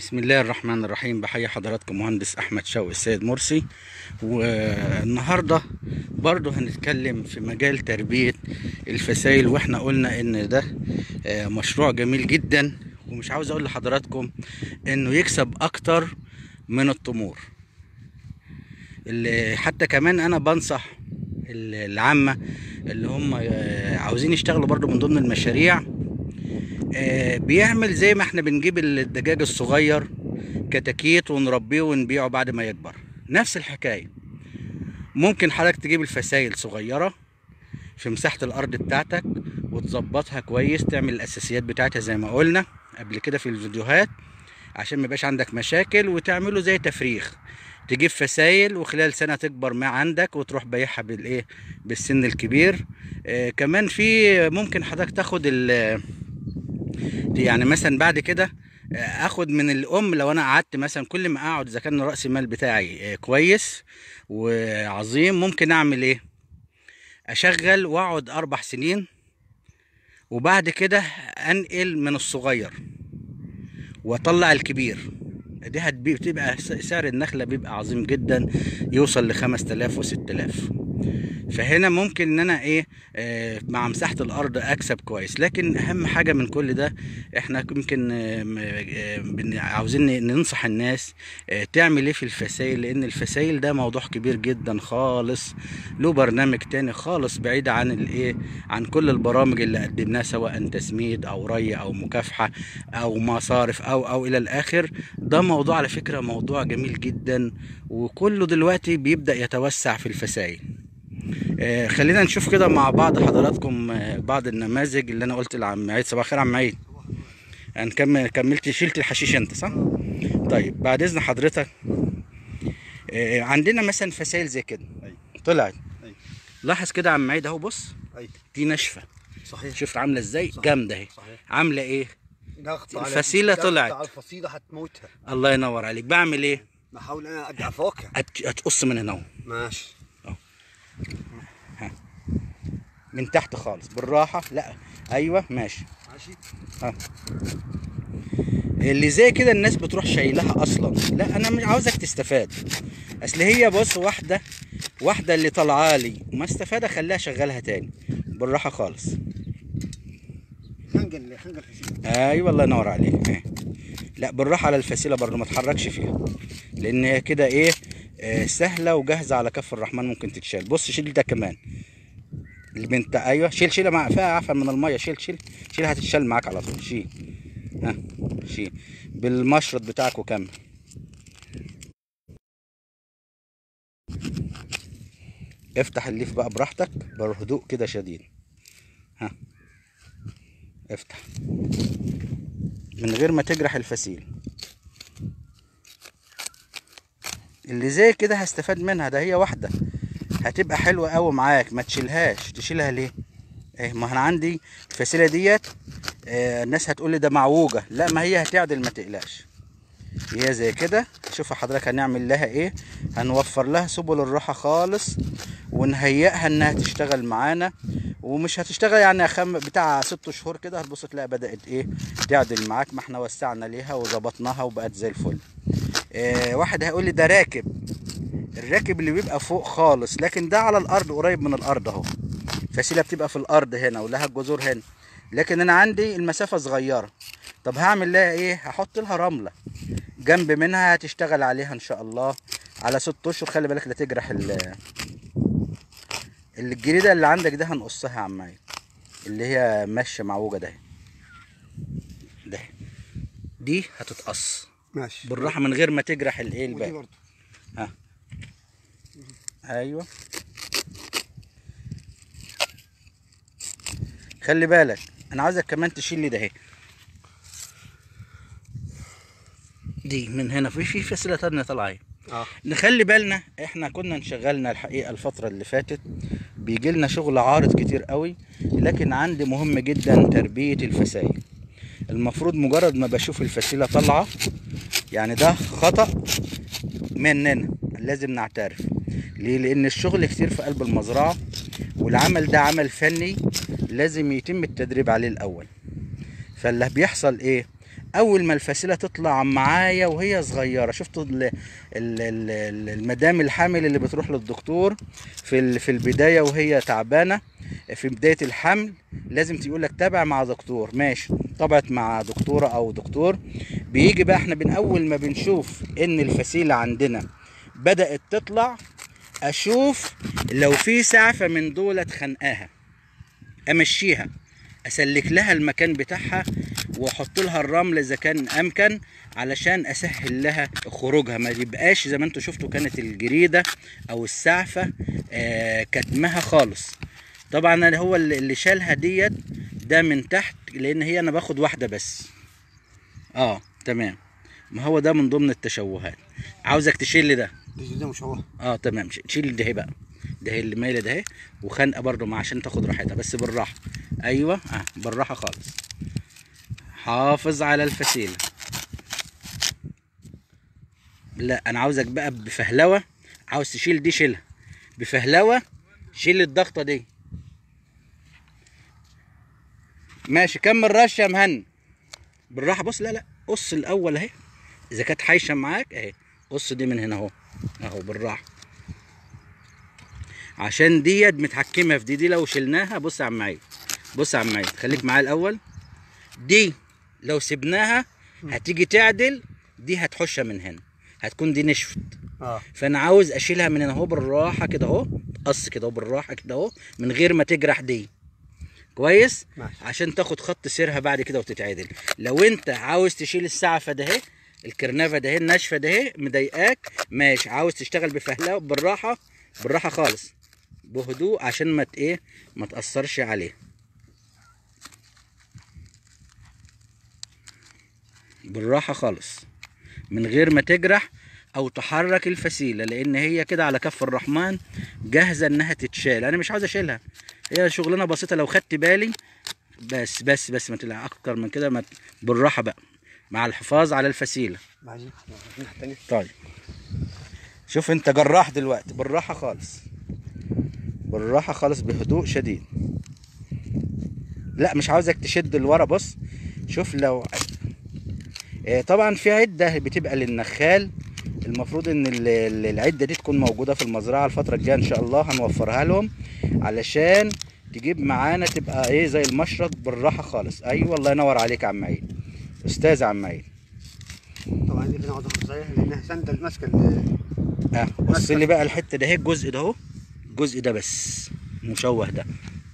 بسم الله الرحمن الرحيم بحيي حضراتكم مهندس احمد شوقي السيد مرسي والنهارده برضو هنتكلم في مجال تربية الفسائل واحنا قلنا ان ده آه، مشروع جميل جدا ومش عاوز اقول لحضراتكم انه يكسب اكتر من التمور اللي حتى كمان انا بنصح ال- العامة اللي هم آه، عاوزين يشتغلوا برضو من ضمن المشاريع آه، بيعمل زي ما احنا بنجيب الدجاج الصغير كتاكيت ونربيه ونبيعه بعد ما يكبر نفس الحكاية ممكن حضرتك تجيب الفسايل صغيرة في مساحة الأرض بتاعتك وتظبطها كويس تعمل الأساسيات بتاعتها زي ما قلنا قبل كده في الفيديوهات عشان ما يبقاش عندك مشاكل وتعمله زي تفريخ تجيب فسايل وخلال سنة تكبر ما عندك وتروح بايعها بالايه بالسن الكبير آه كمان في ممكن حضرتك تاخد ال يعني مثلا بعد كده آه، اخد من الام لو انا قعدت مثلا كل ما اقعد اذا كان راس المال بتاعي آه، كويس وعظيم ممكن اعمل ايه اشغل واقعد اربع سنين وبعد كده انقل من الصغير واطلع الكبير دي هتبي- بتبقى س- سعر النخله بيبقى عظيم جدا يوصل ل 5000 و 6000 فهنا ممكن ان انا ايه آه مع مساحه الارض اكسب كويس لكن اهم حاجه من كل ده احنا يمكن آه م- آه بن- عاوزين ن- ننصح الناس آه تعمل ايه في الفسائل لان الفسائل ده موضوع كبير جدا خالص له برنامج تاني خالص بعيد عن الايه عن كل البرامج اللي قدمناها سواء تسميد او ري او مكافحه او مصارف او او الى الاخر ده موضوع على فكره موضوع جميل جدا وكله دلوقتي بيبدا يتوسع في الفسائل آه، خلينا نشوف كده مع بعض حضراتكم آه، بعض النماذج اللي انا قلت لعم عيد صباح الخير يا عم عيد هنكمل كملت شلت الحشيش انت صح؟ طيب بعد اذن حضرتك آه، عندنا مثلا فسائل زي كده أيوة. طلعت أيوة. لاحظ كده يا عم عيد اهو بص اي دي ناشفه صحيح شوف عامله ازاي صحيح. جامده اهي صحيح عامله ايه ضغط على الفسيلة ضغط طلعت. على الفصيله هتموتها الله ينور عليك بعمل ايه بحاول انا ابدا افوقها هت- هتقص من هنا اهو ماشي من تحت خالص بالراحه لا ايوه ماشي ماشي اللي زي كده الناس بتروح شايلها اصلا لا انا مش عاوزك تستفاد اصل هي بص واحده واحده اللي طالعه لي ما استفاد اخليها شغالها تاني بالراحه خالص خنقل خنقل الفسيله ايوه الله ينور عليك اهي. لا بالراحه على الفسيله برضه ما تحركش فيها لان هي كده ايه آه سهله وجاهزه على كف الرحمن ممكن تتشال بص شيل ده كمان البنت ايوه شيل شيلها مع فيها عفن من الميه شيل شيل شيل هتتشال معاك على طول شيل ها شيل بالمشرط بتاعك وكمل افتح الليف بقى براحتك بهدوء كده شديد ها افتح من غير ما تجرح الفسيل اللي زي كده هستفاد منها ده هي واحدة هتبقى حلوة قوي معاك ما تشيلهاش تشيلها ليه ايه ما انا عندي الفسيلة ديت آه الناس هتقول لي ده معوجة لا ما هي هتعدل ما تقلقش هي زي كده شوف حضرتك هنعمل لها ايه هنوفر لها سبل الراحة خالص ونهيئها انها تشتغل معانا ومش هتشتغل يعني خم بتاع ست شهور كده هتبص تلاقي بدأت ايه تعدل معاك ما احنا وسعنا ليها وظبطناها وبقت زي الفل اه واحد هيقول لي ده راكب الراكب اللي بيبقى فوق خالص لكن ده على الارض قريب من الارض اهو فسيلة بتبقى في الارض هنا ولها الجذور هنا لكن انا عندي المسافة صغيرة طب هعمل لها ايه هحط لها رملة جنب منها هتشتغل عليها ان شاء الله على ست اشهر خلي بالك لا تجرح ال الجريدة اللي عندك ده هنقصها يا عم عيد اللي هي ماشية معوجة ده ده دي هتتقص ماشي بالراحة من غير ما تجرح الايه ودي الباقي برضه ايوه خلي بالك انا عاوزك كمان تشيل لي ده اهي دي من هنا في في فصيله تانية طالعه اهي اه نخلي بالنا احنا كنا انشغلنا الحقيقه الفتره اللي فاتت بيجي لنا شغل عارض كتير قوي لكن عندي مهم جدا تربيه الفسائل المفروض مجرد ما بشوف الفسيله طالعه يعني ده خطا مننا لازم نعترف ليه لان الشغل كتير في قلب المزرعه والعمل ده عمل فني لازم يتم التدريب عليه الاول فاللي بيحصل ايه اول ما الفسيله تطلع معايا وهي صغيره شفتوا ال- ال- ال- ال- المدام الحامل اللي بتروح للدكتور في ال- في البدايه وهي تعبانه في بدايه الحمل لازم تقول لك تابع مع دكتور ماشي طبعت مع دكتوره او دكتور بيجي بقى احنا من اول ما بنشوف ان الفسيله عندنا بدات تطلع اشوف لو في سعفه من دولت خنقاها امشيها اسلك لها المكان بتاعها واحط لها الرمل اذا كان امكن علشان اسهل لها خروجها ما يبقاش زي ما انتم شفتوا كانت الجريده او السعفه آه كتمها خالص طبعا أنا هو اللي اللي شالها ديت ده من تحت لان هي انا باخد واحده بس اه تمام ما هو ده من ضمن التشوهات عاوزك تشيل لي ده دي ده مش هو اه تمام ش- شيل ده بقى ده اللي مايله ده اهي وخنقه برضو مع عشان تاخد راحتها بس بالراحه ايوه اه بالراحه خالص حافظ على الفسيله لا انا عاوزك بقى بفهلوه عاوز تشيل دي شيلها بفهلوه شيل الضغطه دي ماشي كمل رش يا مهند بالراحه بص لا لا قص الاول اهي اذا كانت حايشه معاك اهي قص دي من هنا اهو اهو بالراحه عشان ديت متحكمه في دي دي لو شلناها بص يا عم عيد بص يا عم عيد خليك معايا الاول دي لو سبناها هتيجي تعدل دي هتحشها من هنا هتكون دي نشفت اه فانا عاوز اشيلها من هنا اهو بالراحه كده اهو تقص كده اهو بالراحه كده اهو من غير ما تجرح دي كويس ماشي عشان تاخد خط سيرها بعد كده وتتعدل لو انت عاوز تشيل السعفه ده اهي الكرنفه ده اهي الناشفه ده اهي مضايقاك ماشي عاوز تشتغل بفهلاوه بالراحه بالراحه خالص بهدوء عشان ما ت- ايه ما تاثرش عليه بالراحه خالص من غير ما تجرح او تحرك الفسيله لان هي كده على كف الرحمن جاهزه انها تتشال انا مش عاوز اشيلها هي شغلانه بسيطه لو خدت بالي بس بس بس ما تلع اكتر من كده ما ت- بالراحه بقى مع الحفاظ على الفسيله بعدين الناحية التانية طيب شوف انت جراح دلوقتي بالراحه خالص بالراحه خالص بهدوء شديد لا مش عاوزك تشد لورا بص شوف لو آه، طبعا في عده بتبقى للنخال المفروض ان ال- ال- العده دي تكون موجوده في المزرعه الفتره الجايه ان شاء الله هنوفرها لهم علشان تجيب معانا تبقى ايه زي المشرط بالراحه خالص ايوه الله ينور عليك يا عم عيد استاذ يا عم عيد طبعا دي كده عاوز اخد زيها لانها سندل ماسكه ال- اه بص لي بقى الحته ده اهي الجزء ده اهو الجزء ده بس مشوه ده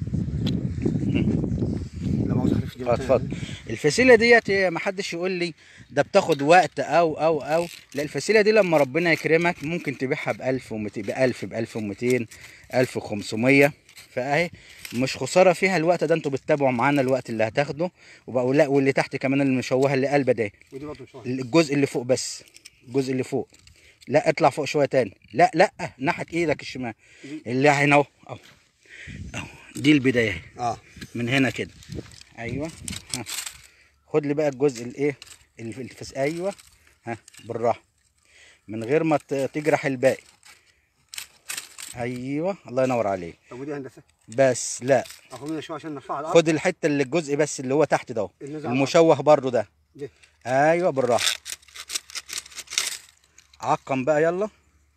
لو عاوز اخلف دي اه اتفضل الفسيله ديت هي ما حدش يقول لي ده بتاخد وقت او او او لا الفسيله دي لما ربنا يكرمك ممكن تبيعها ب 1200 ب 1000 ب 1200 1500 فاهي مش خساره فيها الوقت ده انتوا بتتابعوا معانا الوقت اللي هتاخده وبقوا لا واللي تحت كمان المشوهه اللي قلبه ده ودي برضه مش هو الجزء اللي فوق بس الجزء اللي فوق لا اطلع فوق شويه تاني لا لا ناحيه ايدك الشمال اللي هنا اهو اهو اهو دي البدايه اهي اه من هنا كده ايوه ها خد لي بقى الجزء الايه الف- الفس ايوه ها بالراحه من غير ما ت- تجرح الباقي ايوه الله ينور عليك طب ودي هندسه بس لا اخد منها شويه عشان نرفعها على الارض خد الحته اللي الجزء بس اللي هو تحت ده اهو. اللي نزل على المشوه برضو ده دي. ايوه بالراحه عقم بقى يلا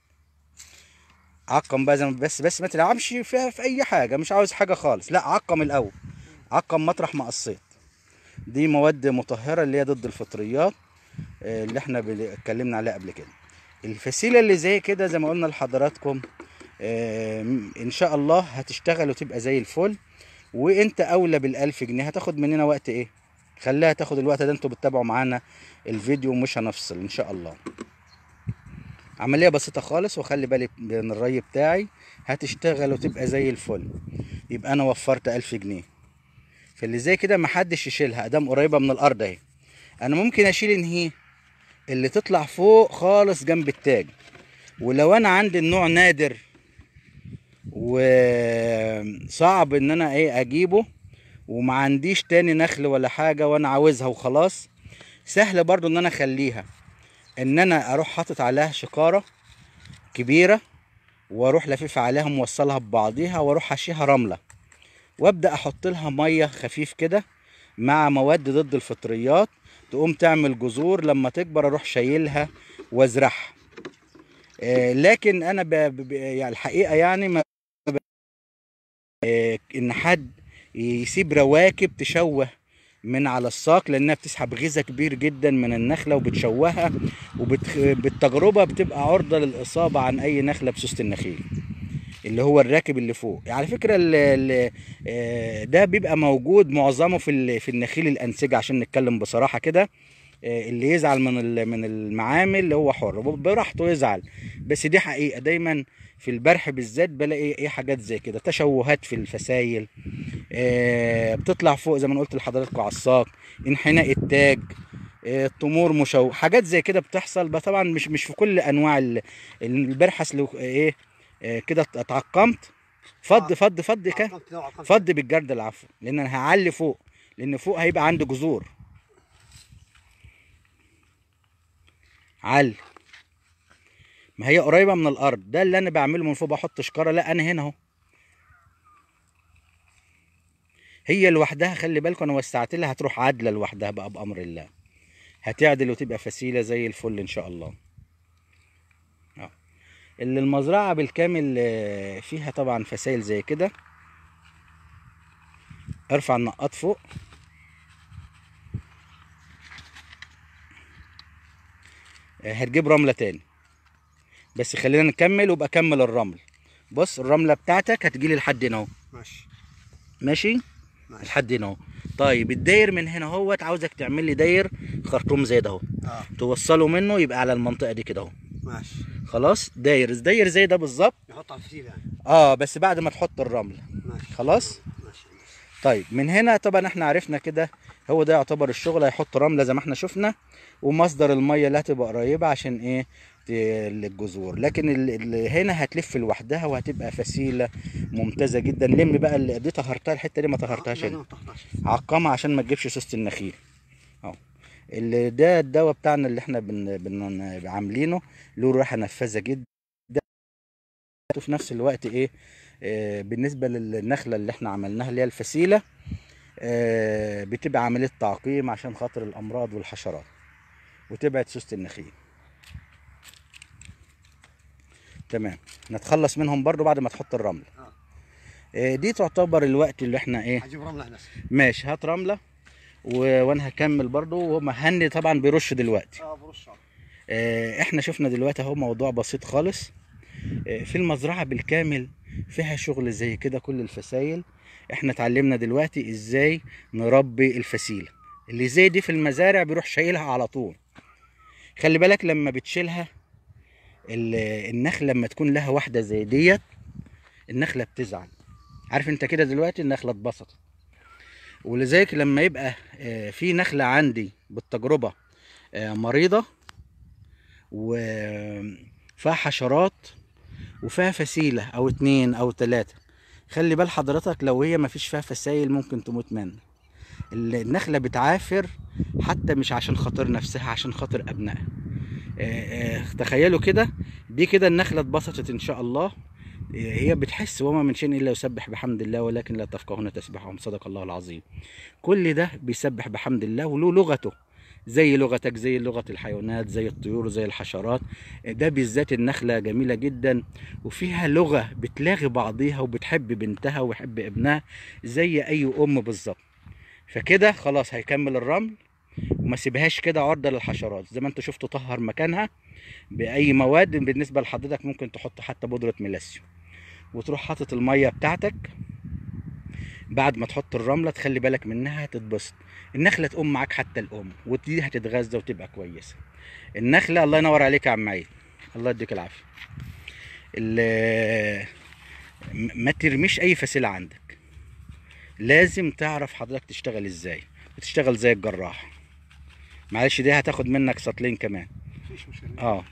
عقم بقى زي ما بس بس ما تلعبش فيها في اي حاجه مش عاوز حاجه خالص لا عقم الاول عقم مطرح ما قصيت دي مواد مطهره اللي هي ضد الفطريات آه، اللي احنا بال- اتكلمنا عليها قبل كده الفسيله اللي زي كده زي ما قلنا لحضراتكم آه، ان شاء الله هتشتغل وتبقى زي الفل وانت اولى بالالف جنيه هتاخد مننا وقت ايه خليها تاخد الوقت ده انتوا بتتابعوا معانا الفيديو مش هنفصل ان شاء الله عملية بسيطة خالص وخلي بالي من الري بتاعي هتشتغل وتبقى زي الفل يبقى انا وفرت الف جنيه فاللي زي كده محدش يشيلها ادام قريبة من الارض اهي انا ممكن اشيل انهي اللي تطلع فوق خالص جنب التاج ولو انا عندي النوع نادر وصعب ان انا ايه اجيبه وما عنديش تاني نخل ولا حاجة وانا عاوزها وخلاص سهل برضو ان انا اخليها ان انا اروح حاطط عليها شكارة كبيرة واروح لفيف عليها موصلها ببعضيها واروح حشيها رملة وابدا احط لها مية خفيف كده مع مواد ضد الفطريات تقوم تعمل جذور لما تكبر اروح شايلها وازرعها آه، لكن انا ب... ب... يعني الحقيقه يعني ما ب... آه، ان حد يسيب رواكب تشوه من على الساق لانها بتسحب غذاء كبير جدا من النخله وبتشوهها وبالتجربه بتبقى عرضه للاصابه عن اي نخله بسوسه النخيل اللي هو الراكب اللي فوق على فكره ال ال آه، ده بيبقى موجود معظمه في ال- في النخيل الانسجه عشان نتكلم بصراحه كده آه، اللي يزعل من ال- من المعامل هو حر براحته يزعل بس دي حقيقه دايما في البرح بالذات بلاقي ايه حاجات زي كده تشوهات في الفسايل آه، بتطلع فوق زي ما أنا قلت لحضراتكم على الساق انحناء التاج آه، التمور مشوه حاجات زي كده بتحصل بقى طبعا مش مش في كل انواع ال- البرحس لو ايه آه، كده اتعقمت فض آه. فض فض كده عقمت كده وعقمت فض بالجرد العفو لان انا هعلي فوق لان فوق هيبقى عندي جذور علي ما هي قريبه من الارض ده اللي انا بعمله من فوق بحط شكاره لا انا هنا اهو هي لوحدها خلي بالكم انا وسعت لها هتروح عادله لوحدها بقى بامر الله هتعدل وتبقى فسيله زي الفل ان شاء الله اه اللي المزرعه بالكامل آه، فيها طبعا فسائل زي كده ارفع النقاط فوق آه، هتجيب رملة تاني بس خلينا نكمل وابقى كمل الرمل بص الرملة بتاعتك هتجيلي لحد هنا اهو ماشي ماشي ماشي لحد هنا اهو طيب الداير من هنا اهوت عاوزك تعمل لي داير خرطوم زي ده اهو اه توصله منه يبقى على المنطقة دي كده اهو ماشي خلاص داير داير زي ده بالظبط نحط على الفتيل يعني اه بس بعد ما تحط الرملة ماشي خلاص ماشي طيب من هنا طبعا احنا عرفنا كده هو ده يعتبر الشغل هيحط رمله زي ما احنا شفنا ومصدر الميه اللي هتبقى قريبه عشان ايه ت- للجذور لكن ال- ال- هنا هتلف لوحدها وهتبقى فسيله ممتازه جدا لم بقى اللي دي طهرتها الحته دي ما طهرتهاش لا، لا، هنا ما تحطهاش. عقمها عشان ما تجيبش سوسه النخيل اهو اللي ده الدواء بتاعنا اللي احنا بن بن عاملينه له ريحه نفاذه جدا وفي نفس الوقت ايه آه بالنسبه للنخله اللي احنا عملناها اللي هي الفسيله آه بتبقى عمليه تعقيم عشان خاطر الامراض والحشرات وتبعد سوسه النخيل تمام نتخلص منهم برضو بعد ما تحط الرمله آه. آه دي تعتبر الوقت اللي احنا ايه هجيب رمله هنا ماشي هات رمله و... وانا هكمل برضو ومهني طبعا بيرش دلوقتي اه برش على. آه، احنا شفنا دلوقتي اهو موضوع بسيط خالص آه، في المزرعة بالكامل فيها شغل زي كده كل الفسايل احنا اتعلمنا دلوقتي ازاي نربي الفسيلة اللي زي دي في المزارع بيروح شايلها على طول خلي بالك لما بتشيلها ال- النخلة لما تكون لها واحدة زي ديت النخلة بتزعل عارف انت كده دلوقتي النخلة اتبسطت ولذلك لما يبقى آه، في نخلة عندي بالتجربة آه، مريضة وفيها حشرات وفيها فسيلة أو اتنين أو تلاتة خلي بال حضرتك لو هي مفيش فيها فسايل ممكن تموت منها ال- النخلة بتعافر حتى مش عشان خاطر نفسها عشان خاطر أبنائها آه، آه، تخيلوا كده دي كده النخلة اتبسطت إن شاء الله آه، هي بتحس وما من شيء إلا يسبح بحمد الله ولكن لا تفقهون تسبحهم صدق الله العظيم كل ده بيسبح بحمد الله وله لغته زي لغتك زي لغة الحيوانات زي الطيور زي الحشرات ده بالذات النخلة جميلة جدا وفيها لغة بتلاغي بعضيها وبتحب بنتها ويحب ابنها زي أي أم بالظبط فكده خلاص هيكمل الرمل وما سيبهاش كده عرضة للحشرات زي ما انتوا شفتوا طهر مكانها بأي مواد بالنسبة لحضرتك ممكن تحط حتى بودرة ميلاسيوم وتروح حاطط المية بتاعتك بعد ما تحط الرملة تخلي بالك منها هتتبسط النخلة تقوم معاك حتى الأم ودي هتتغذى وتبقى كويسة النخلة الله ينور عليك يا عم عيد الله يديك العافية ال- م- ما ترميش أي فسيلة عندك لازم تعرف حضرتك تشتغل ازاي وتشتغل زي الجراح معلش دي هتاخد منك سطلين كمان مفيش مشكله اه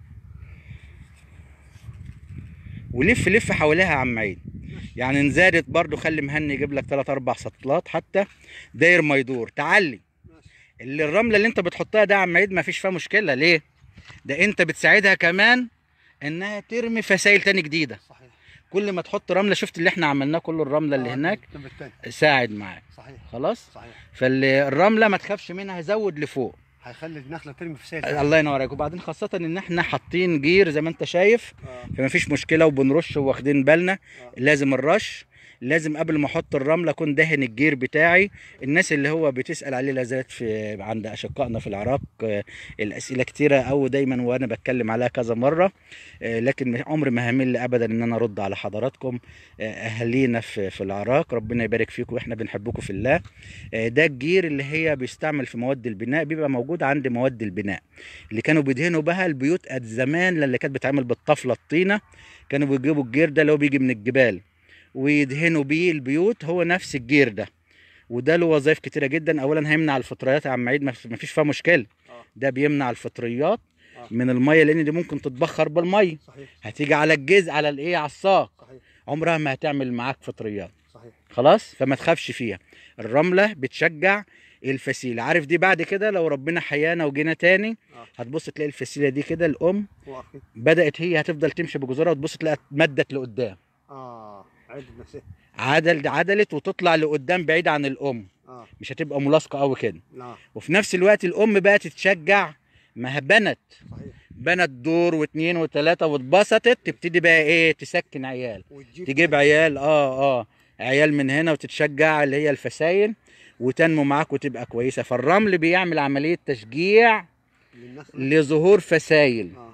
ولف لف حواليها يا عم عيد يعني ان زادت برضو خلي مهني يجيب لك 3 4 سطلات حتى داير ما يدور تعلي ماشي. اللي الرمله اللي انت بتحطها ده يا عم عيد ما فيش فيها مشكله ليه ده انت بتساعدها كمان انها ترمي فسائل تاني جديده صحيح كل ما تحط رمله شفت اللي احنا عملناه كل الرمله اللي آه، هناك الجنب التاني ساعد معاك صحيح خلاص صحيح فالرمله ما تخافش منها زود لفوق هيخلي النخله ترمي في سيل الله ينور عليك وبعدين خاصه ان احنا حاطين جير زي ما انت شايف اه فما فيش مشكله وبنرش واخدين بالنا آه. لازم الرش لازم قبل ما احط الرمله اكون دهن الجير بتاعي الناس اللي هو بتسال عليه لازالت في عند اشقائنا في العراق آه، الاسئله كتيره او دايما وانا بتكلم عليها كذا مره آه، لكن عمري ما همل ابدا ان انا ارد على حضراتكم آه، اهالينا في في العراق ربنا يبارك فيكم واحنا بنحبكم في الله آه، ده الجير اللي هي بيستعمل في مواد البناء بيبقى موجود عند مواد البناء اللي كانوا بيدهنوا بها البيوت قد زمان اللي كانت بتعمل بالطفله الطينه كانوا بيجيبوا الجير ده اللي هو بيجي من الجبال ويدهنوا بيه البيوت هو نفس الجير ده وده له وظائف كتيره جدا اولا هيمنع الفطريات يا عم عيد ما ما فيش فيها مشكله اه ده بيمنع الفطريات آه. من الميه لان دي ممكن تتبخر بالميه صحيح هتيجي على الجزء على الايه على الساق صحيح عمرها ما هتعمل معاك فطريات صحيح خلاص فما تخافش فيها الرمله بتشجع الفسيله عارف دي بعد كده لو ربنا حيانا وجينا تاني اه هتبص تلاقي الفسيله دي كده الام واقف كده. بدات هي هتفضل تمشي بجذورها وتبص تلاقي اتمدت لقدام اه عد نفسها عدل عدلت وتطلع لقدام بعيد عن الام اه مش هتبقى ملاصقه قوي كده لا وفي نفس الوقت الام بقى تتشجع ما هي بنت صحيح بنت دور واثنين وثلاثه واتبسطت تبتدي بقى ايه تسكن عيال وتجيب تجيب عيال اه اه عيال من هنا وتتشجع اللي هي الفسايل وتنمو معاك وتبقى كويسه فالرمل بيعمل عمليه تشجيع للنخله لظهور فسايل اه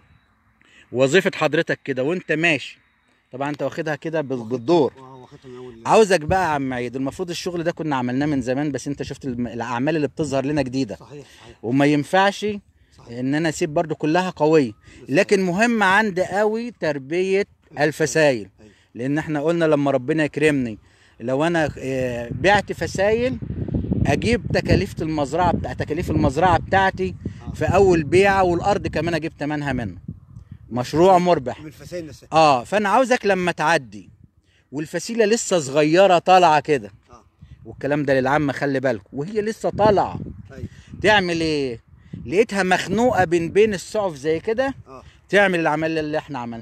وظيفه حضرتك كده وانت ماشي طبعا انت واخدها كده بال- بالدور اه واخدها من اول عاوزك بقى يا عم عيد المفروض الشغل ده كنا عملناه من زمان بس انت شفت الم- الاعمال اللي بتظهر لنا جديده صحيح صحيح وما ينفعش صحيح ان انا اسيب برضو كلها قويه لكن مهم عندي قوي تربيه الفسايل أيوة. لان احنا قلنا لما ربنا يكرمني لو انا آه، بعت فسايل اجيب تكاليف المزرعه بتاع تكاليف المزرعه بتاعتي آه. في اول بيعه والارض كمان اجيب ثمنها منه مشروع مربح من الفسائل نفسها اه فانا عاوزك لما تعدي والفسيله لسه صغيره طالعه كده اه والكلام ده للعامه خلي بالكم وهي لسه طالعه ايوه تعمل ايه لقيتها مخنوقه بين بين السعف زي كده اه تعمل العمل اللي احنا عملناه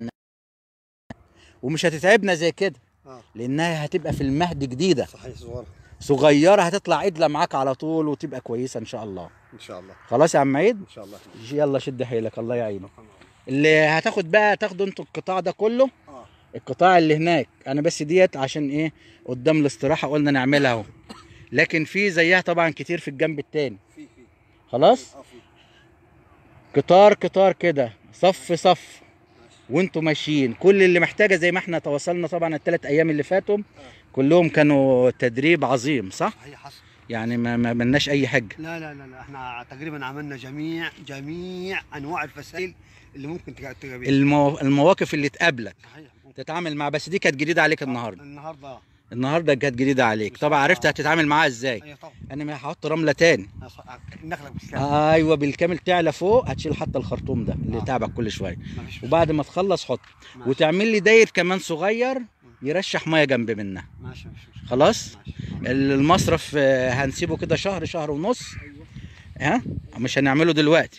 ومش هتتعبنا زي كده اه لانها هتبقى في المهد جديده صحيح صغيره صغيره هتطلع عدله معاك على طول وتبقى كويسه ان شاء الله ان شاء الله خلاص يا عم عيد ان شاء الله يلا شد حيلك الله يعينك اللي هتاخد بقى تاخدوا انتوا القطاع ده كله اه القطاع اللي هناك انا بس ديت عشان ايه قدام الاستراحه قلنا نعملها اهو لكن في زيها طبعا كتير في الجنب التاني في في خلاص اه في قطار قطار كده صف صف وانتوا ماشيين كل اللي محتاجه زي ما احنا تواصلنا طبعا الثلاث ايام اللي فاتوا كلهم كانوا تدريب عظيم صح صحيح حصل يعني ما ما ملناش اي حاجه لا لا لا لا احنا تقريبا عملنا جميع جميع انواع الفسائل اللي ممكن تقا- تقابلها المو... المواقف اللي تقابلك صحيح ممكن. تتعامل مع بس دي كانت جديده عليك النهارده النهارده اه النهارده كانت جديده عليك طبعا عرفت هتتعامل معاها ازاي ايوه طبعا انا ما هحط رمله تاني آه، صح- آه، النخله بالكامل ايوه بالكامل تعلى فوق هتشيل حتى الخرطوم ده اللي آه. تعبك كل شويه ما فيش وبعد ما تخلص حط ماشي. وتعمل لي داير كمان صغير يرشح ميه جنب منها ماشي ماشي ماشي. خلاص ماشي المصرف آه، هنسيبه كده شهر شهر ونص ايوه ها مش هنعمله دلوقتي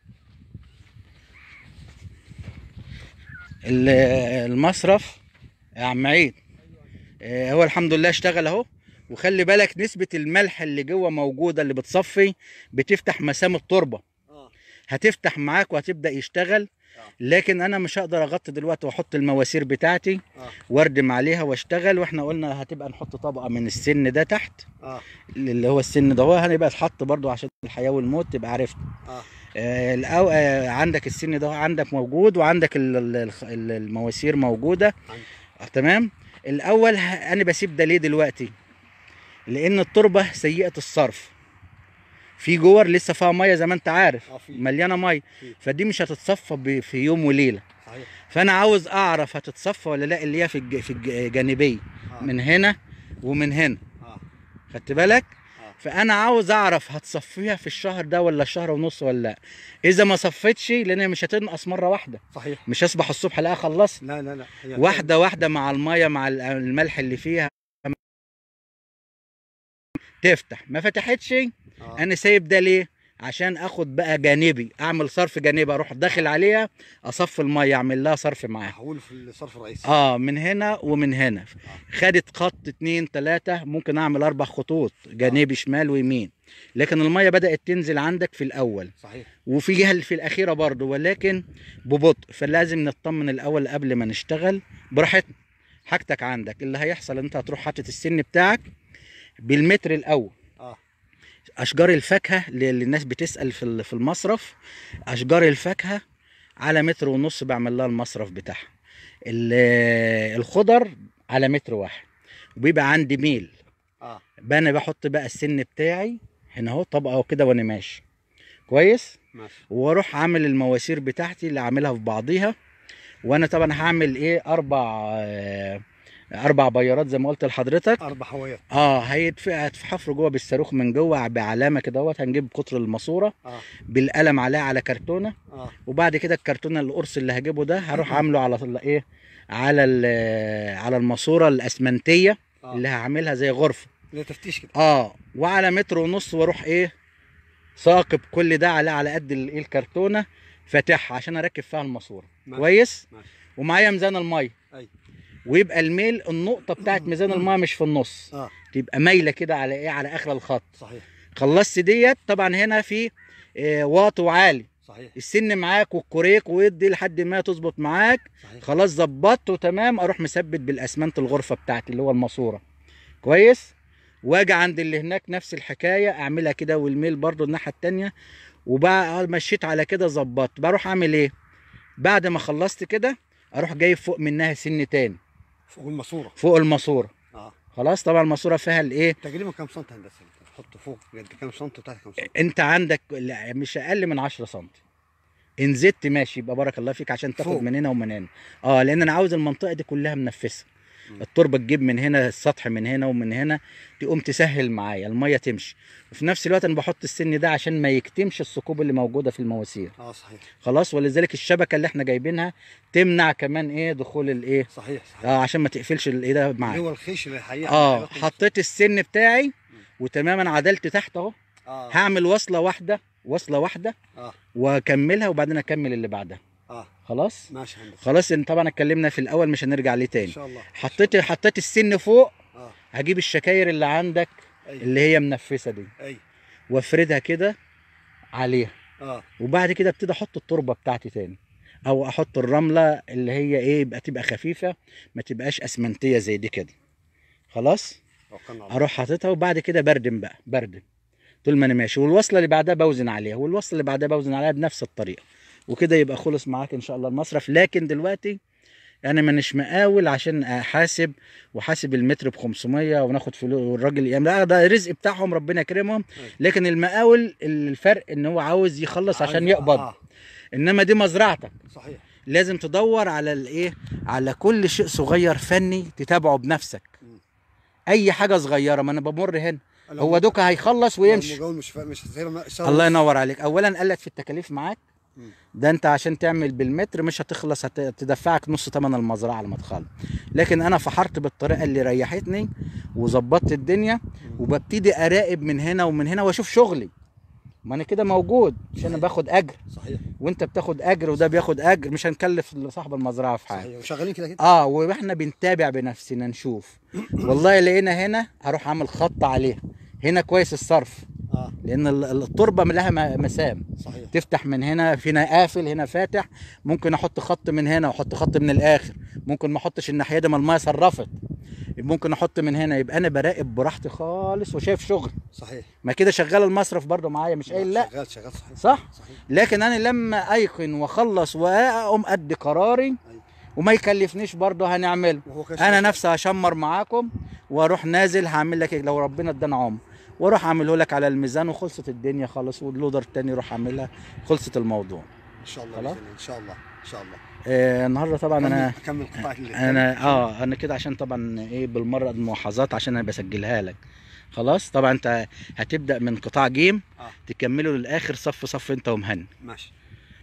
ال- المصرف يا عم عيد آه، هو الحمد لله اشتغل اهو وخلي بالك نسبة الملح اللي جوه موجودة اللي بتصفي بتفتح مسام التربة اه هتفتح معاك وهتبدأ يشتغل لكن انا مش هقدر اغطي دلوقتي واحط المواسير بتاعتي اه واردم عليها واشتغل واحنا قلنا هتبقى نحط طبقة من السن ده تحت اه اللي هو السن ده هو هنبقى اتحط برضو عشان الحياة والموت تبقى عرفت اه آه الأو... آه عندك السن ده عندك موجود وعندك ال- ال- الخ- ال- المواسير موجودة عندي. آه تمام الأول ه- أنا بسيب ده ليه دلوقتي لأن التربة سيئة الصرف في جور لسه فيها مية زي ما أنت عارف اه في مليانة مية في. فدي مش هتتصفى ب- في يوم وليلة صحيح فأنا عاوز أعرف هتتصفى ولا لا اللي هي في الج... في الجانبية آه. من هنا ومن هنا اه خدت بالك اه فانا عاوز اعرف هتصفيها في الشهر ده ولا الشهر ونص ولا لا اذا ما صفتش لان هي مش هتنقص مره واحده صحيح مش هصبح الصبح الاقيها خلصت لا لا لا هي واحده واحده مع الميه مع ال- الملح اللي فيها تفتح ما فتحتش آه. انا سايب ده ليه عشان اخد بقى جانبي اعمل صرف جانبي اروح داخل عليها اصفي الميه اعمل لها صرف معاها احوله في الصرف الرئيسي اه من هنا ومن هنا خدت خط اتنين تلاتة ممكن اعمل اربع خطوط جانبي شمال ويمين لكن الميه بدات تنزل عندك في الاول صحيح وفيها في الاخيره برضه ولكن ببطء فلازم نطمن الاول قبل ما نشتغل براحتنا حاجتك عندك اللي هيحصل انت هتروح حاطط السن بتاعك بالمتر الاول اه اشجار الفاكهه اللي الناس بتسال في ال- في المصرف اشجار الفاكهه على متر ونص بعمل لها المصرف بتاعها ال- الخضر على متر واحد وبيبقى عندي ميل اه بقى انا بحط بقى السن بتاعي هنا اهو طبقه كده وانا ماشي كويس ماشي واروح عامل المواسير بتاعتي اللي عاملها في بعضيها وانا طبعا هعمل ايه اربع آه، اربع بيارات زي ما قلت لحضرتك اربع هوايات اه هيدفع هتحفر جوه بالصاروخ من جوه بعلامه كده اهوت هنجيب قطر الماسوره اه بالقلم عليها على كرتونه اه وبعد كده الكرتونه القرص اللي هجيبه ده هروح عامله على ال- ايه على ال- على الماسوره الاسمنتيه اه اللي هعملها زي غرفه اللي تفتيش كده اه وعلى متر ونص واروح ايه ثاقب كل ده على على قد ال- ايه الكرتونه فاتحها عشان اركب فيها الماسوره ماشي. كويس ماشي. ومعايا ميزان الميه اي ويبقى الميل النقطه بتاعت ميزان الميه مش في النص اه تبقى مايله كده على ايه على اخر الخط صحيح خلصت ديت طبعا هنا في آه، واط وعالي صحيح السن معاك والكوريك ويدي لحد ما تظبط معاك صحيح خلاص ظبطت وتمام اروح مثبت بالاسمنت الغرفه بتاعتي اللي هو الماسوره كويس واجي عند اللي هناك نفس الحكايه اعملها كده والميل برضو الناحيه التانية وبقى مشيت على كده ظبطت بروح اعمل ايه بعد ما خلصت كده اروح جايب فوق منها سن تاني فوق الماسوره فوق الماسوره اه خلاص طبعا الماسوره فيها الايه تقريبا كم سنتي هندسه تحط فوق قد كم سنتي وتحت كم سنتي انت عندك لا، مش اقل من 10 سم ان زدت ماشي يبقى بارك الله فيك عشان تاخد فوق. من هنا ومن هنا اه لان انا عاوز المنطقه دي كلها منفسه مم. التربه تجيب من هنا السطح من هنا ومن هنا تقوم تسهل معايا الميه تمشي وفي نفس الوقت انا بحط السن ده عشان ما يكتمش الثقوب اللي موجوده في المواسير اه صحيح خلاص ولذلك الشبكه اللي احنا جايبينها تمنع كمان ايه دخول الايه صحيح صحيح اه عشان ما تقفلش الايه ده اللي معاك هو الخيش اللي الحقيقه اه حطيت السن بتاعي وتماما عدلت تحت اهو اه هعمل وصله واحده وصله واحده اه واكملها وبعدين اكمل اللي بعدها اه خلاص ماشي هندسه خلاص ان طبعا اتكلمنا في الاول مش هنرجع ليه ان تاني شاء الله حطيت حطيت السن فوق اه هجيب الشكاير اللي عندك اي اللي هي منفسه دي اي وافردها كده عليها اه وبعد كده ابتدي احط التربه بتاعتي تاني او احط الرمله اللي هي ايه يبقى تبقى خفيفه ما تبقاش اسمنتيه زي دي كده خلاص توكلنا على الله اروح حاططها وبعد كده بردم بقى بردم طول ما انا ماشي والوصله اللي بعدها بوزن عليها والوصله اللي بعدها بوزن عليها بنفس الطريقه وكده يبقى خلص معاك ان شاء الله المصرف لكن دلوقتي انا مانيش مقاول عشان احاسب وحاسب المتر ب 500 وناخد فلوس والراجل يعني لا ده رزق بتاعهم ربنا يكرمهم لكن المقاول الفرق ان هو عاوز يخلص عشان عايز- يقبض اه انما دي مزرعتك صحيح لازم تدور على الايه على كل شيء صغير فني تتابعه بنفسك مم. اي حاجه صغيره ما انا بمر هنا لو- هو دوكا هيخلص لو ويمشي المقاول مش فا- مش هتسير ما- شهر الله ونص. ينور عليك اولا قلت في التكاليف معاك مم. ده انت عشان تعمل بالمتر مش هتخلص هتدفعك نص ثمن المزرعه على ما تخلص لكن انا فحرت بالطريقه اللي ريحتني وظبطت الدنيا وببتدي اراقب من هنا ومن هنا واشوف شغلي ما انا كده موجود عشان انا باخد اجر صحيح وانت بتاخد اجر وده بياخد اجر مش هنكلف صاحب المزرعه في حاجه صحيح وشغالين كده كده اه واحنا بنتابع بنفسنا نشوف والله لقينا هنا هروح اعمل خط عليها هنا كويس الصرف اه لان ال- التربه لها م- مسام صحيح تفتح من هنا هنا قافل هنا فاتح ممكن احط خط من هنا واحط خط من الاخر ممكن ما احطش الناحيه دي ما الميه صرفت ممكن احط من هنا يبقى انا براقب براحتي خالص وشايف شغل صحيح ما كده شغال المصرف برضو معايا مش قايل لا شغال شغال صحيح صح صحيح لكن انا لما ايقن واخلص واقوم ادي قراري أيوة. وما يكلفنيش برضه هنعمله وهو كان انا شغال. نفسي هشمر معاكم واروح نازل هعمل لك إيه لو ربنا ادانا عمر واروح اعمله لك على الميزان وخلصت الدنيا خلاص واللودر التاني يروح اعملها خلصت الموضوع ان شاء الله خلاص؟ بإذن الله. ان شاء الله ان شاء الله آه النهارده طبعا انا اكمل قطاع اللي انا اه انا كده عشان طبعا ايه بالمره الملاحظات عشان انا بسجلها لك خلاص طبعا انت هتبدا من قطاع جيم اه تكمله للاخر صف صف انت ومهن ماشي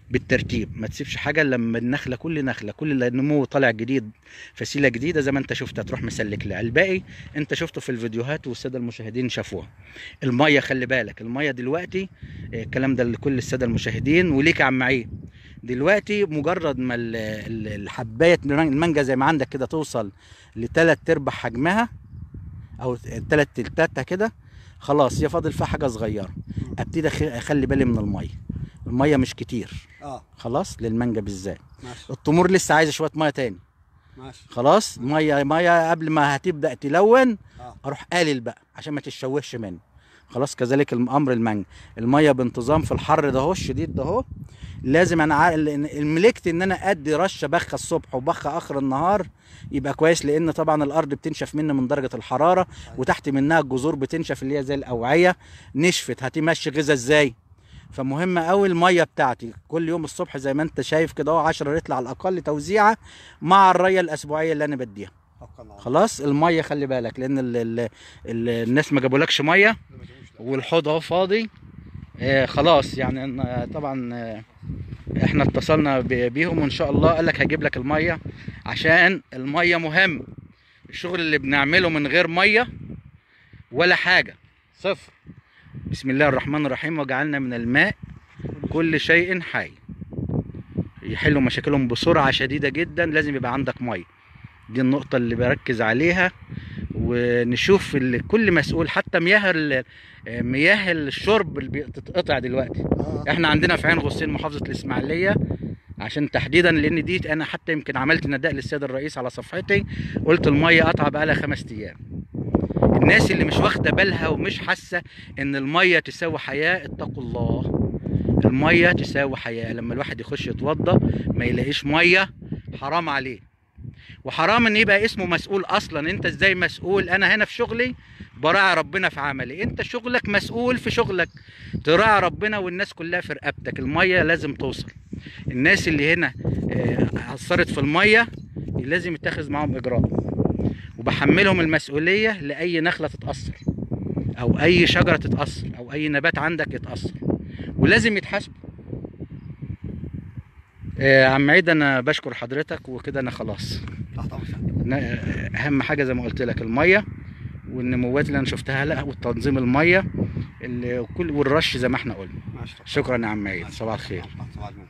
بالترتيب ما تسيبش حاجه إلا لما النخله كل نخله كل نمو طالع جديد فسيله جديده زي ما انت شفتها تروح مسلك لها الباقي انت شفته في الفيديوهات والساده المشاهدين شافوها الميه خلي بالك الميه دلوقتي آه، الكلام ده لكل الساده المشاهدين وليك يا عم عيد دلوقتي مجرد ما ال- ال- الحبايه المانجا زي ما عندك كده توصل لتلات ارباع حجمها او تلات تلتاتها كده خلاص هي فاضل فيها حاجه صغيره ابتدي أخ- اخلي بالي من الميه الميه مش كتير اه خلاص للمانجا بالذات ماشي التمور لسه عايزه شويه ميه تاني ماشي خلاص ميه ميه قبل ما هتبدا تلون اه اروح قالل بقى عشان ما تتشوهش مني خلاص كذلك الامر المانجا الميه بانتظام في الحر ده اهو الشديد ده اهو لازم انا عا- لأن- ملكت ان انا ادي رشه بخه الصبح وبخه اخر النهار يبقى كويس لان طبعا الارض بتنشف مني من درجه الحراره وتحت منها الجذور بتنشف اللي هي زي الاوعيه نشفت هتمشي غذاء ازاي فمهم قوي الميه بتاعتي كل يوم الصبح زي ما انت شايف كده اهو 10 لتر على الاقل توزيعه مع الريه الاسبوعيه اللي انا بديها توكلنا على الله. خلاص الميه خلي بالك لان ال ال ال الناس ما جابولكش ميه والحوض اهو فاضي آه خلاص يعني إن- طبعا آه احنا اتصلنا ب- بيهم وان شاء الله قال لك هجيب لك الميه عشان الميه مهم الشغل اللي بنعمله من غير ميه ولا حاجه صفر بسم الله الرحمن الرحيم وجعلنا من الماء كل شيء حي يحلوا مشاكلهم بسرعه شديده جدا لازم يبقى عندك ميه دي النقطه اللي بركز عليها ونشوف ال- كل مسؤول حتى مياه ال- مياه الشرب اللي بتتقطع دلوقتي آه. احنا عندنا في عين غصين محافظه الاسماعيليه عشان تحديدا لان دي انا حتى يمكن عملت نداء للسيد الرئيس على صفحتي قلت الميه قطعه بقالها خمس ايام الناس اللي مش واخده بالها ومش حاسه ان الميه تساوي حياه اتقوا الله الميه تساوي حياه لما الواحد يخش يتوضى ما يلاقيش ميه حرام عليه وحرام ان يبقى اسمه مسؤول اصلا انت ازاي مسؤول انا هنا في شغلي براعي ربنا في عملي انت شغلك مسؤول في شغلك تراعي ربنا والناس كلها في رقبتك الميه لازم توصل الناس اللي هنا آه، اثرت في الميه لازم يتخذ معاهم اجراء وبحملهم المسؤوليه لاي نخله تتاثر او اي شجره تتاثر او اي نبات عندك يتاثر ولازم يتحاسبوا آه، عم عيد انا بشكر حضرتك وكده انا خلاص تحت امرك ن- اهم حاجه زي ما قلت لك الميه والنموات اللي انا شفتها لا والتنظيم الميه اللي كل والرش زي ما احنا قلنا ماشي شكرا يا عم عيد صباح الخير صباح الخير